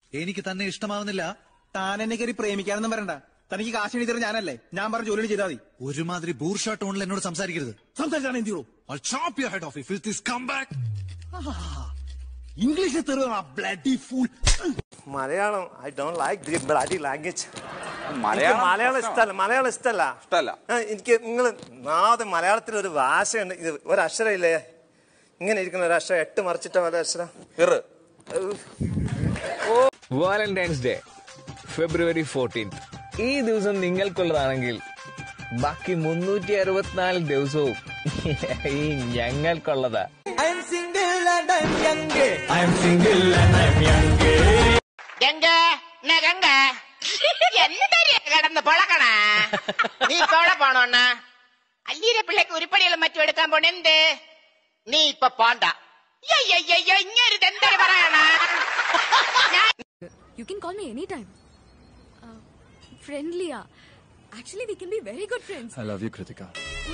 എനിക്ക് തന്നെ ഇഷ്ടമാവുന്നില്ല താൻ എന്നെ കയറി പ്രേമിക്കാനൊന്നും വരണ്ട തനിക്ക് കാശ് എഴുതി ഞാനല്ലേ ഞാൻ പറഞ്ഞ ജോലി ചെയ്താൽ മതി ഒരുമാതിരി ബൂർഷ ടോണിൽ എന്നോട് സംസാരിക്കരുത് സംസാരിച്ചാണ് എന്ത് ചെയ്യൂ I'll chop your head off if you this come back. ഇംഗ്ലീഷിൽ തെറുക bloody full Malayalam I don't like the bloody language Malayalam Malayalam ഇഷ്ടമല്ല മലയാളം ഇഷ്ടമല്ല ഇഷ്ടമല്ല. ആ, എനിക്ക് നിങ്ങൾ നാളെ മലയാളത്തിൽ ഒരു ഭാഷയുണ്ട് ഇത് ഒരക്ഷരം ഇല്ലേ ഇങ്ങനെ ഇരിക്കുന്ന ഒരു അക്ഷരം എട്ട് മറിച്ചിട്ട പോലെ അക്ഷരം ഇറ് വാലന്റൈൻസ് ഡേ ഫെബ്രുവരി ഫോർട്ടീൻത്ത് ഈ ദിവസം നിങ്ങൾക്കുള്ളതാണെങ്കിൽ ബാക്കി മുന്നൂറ്റി അറുപത്തിനാല് ദിവസവും ഈ ഞങ്ങൾക്കുള്ളതാ ഗംഗ എന്നാ ഗംഗ എന്തൊരു കിടന്ന് പൊളക്കണ നീ ഇപ്പൊ എവിടെ പോണോ അണ്ണ അല്ലീരെ പിള്ളേക്ക് ഉരുപ്പടികളും മറ്റും എടുക്കാൻ പോണ എന്ത് നീ ഇപ്പൊ പോണ്ട ഇങ്ങൊരു എന്തൊരു പറയണ You can call me anytime. Uh, friendly, yeah. Actually, we can be very good friends. I love you, Kritika.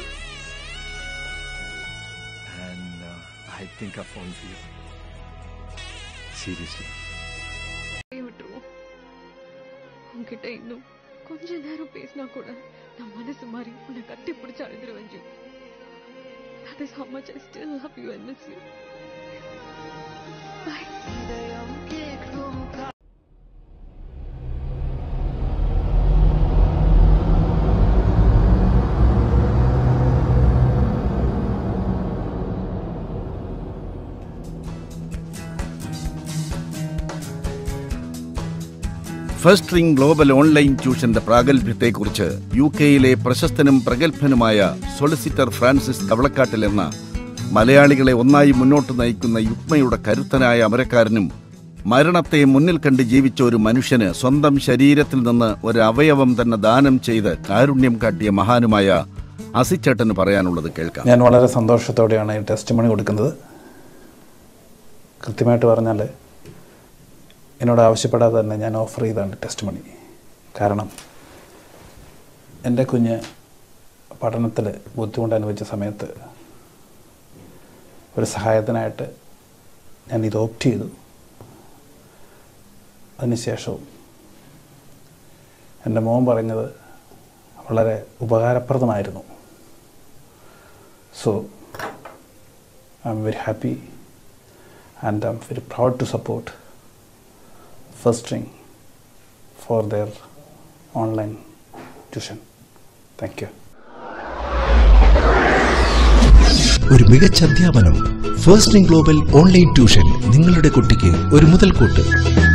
And uh, I think I've fallen for you. Seriously. விட்டுருவோம் உன்கிட்ட இன்னும் கொஞ்ச நேரம் பேசினா கூட நான் மனசு மாறி உன்னை கட்டி பிடிச்சு அழுதுருவேன் ஜூ That is how much I still love you and miss you. Bye. First Ring global online ട്യൂഷന്റെ പ്രാഗൽഭ്യത്തെക്കുറിച്ച് യു കെയിലെ പ്രശസ്തനും പ്രഗത്ഭനുമായ സൊളിസിറ്റർ ഫ്രാൻസിസ് കവളക്കാട്ടിൽ എന്ന മലയാളികളെ ഒന്നായി മുന്നോട്ട് നയിക്കുന്ന യുഗ്മയുടെ കരുത്തനായ അമരക്കാരനും മരണത്തെ മുന്നിൽ കണ്ട് ജീവിച്ച ഒരു മനുഷ്യന് സ്വന്തം ശരീരത്തിൽ നിന്ന് ഒരു അവയവം തന്നെ ദാനം ചെയ്ത് കാരുണ്യം കാട്ടിയ മഹാനുമായ അസിച്ചേട്ടന് പറയാനുള്ളത് കേൾക്കാം ഞാൻ വളരെ സന്തോഷത്തോടെയാണ് ഈ ടെസ്റ്റ് മണി കൊടുക്കുന്നത് കൃത്യമായിട്ട് പറഞ്ഞാൽ എന്നോട് ആവശ്യപ്പെടാതെ തന്നെ ഞാൻ ഓഫർ ചെയ്താണ് ടെസ്റ്റ് മണി കാരണം എൻ്റെ കുഞ്ഞ് പഠനത്തിൽ ബുദ്ധിമുട്ട് അനുഭവിച്ച സമയത്ത് ഒരു സഹായത്തിനായിട്ട് ഞാൻ ഇത് ഓപ്റ്റ് ചെയ്തു അതിനുശേഷവും എൻ്റെ മോൻ പറഞ്ഞത് വളരെ ഉപകാരപ്രദമായിരുന്നു so I'm very happy and I'm very proud to support First Ring for their online tuition thank you ഒരു മികച്ച അധ്യാപനം ഫസ്റ്റ് ഗ്ലോബൽ ഓൺലൈൻ ട്യൂഷൻ നിങ്ങളുടെ കുട്ടിക്ക് ഒരു മുതൽക്കൂട്ട്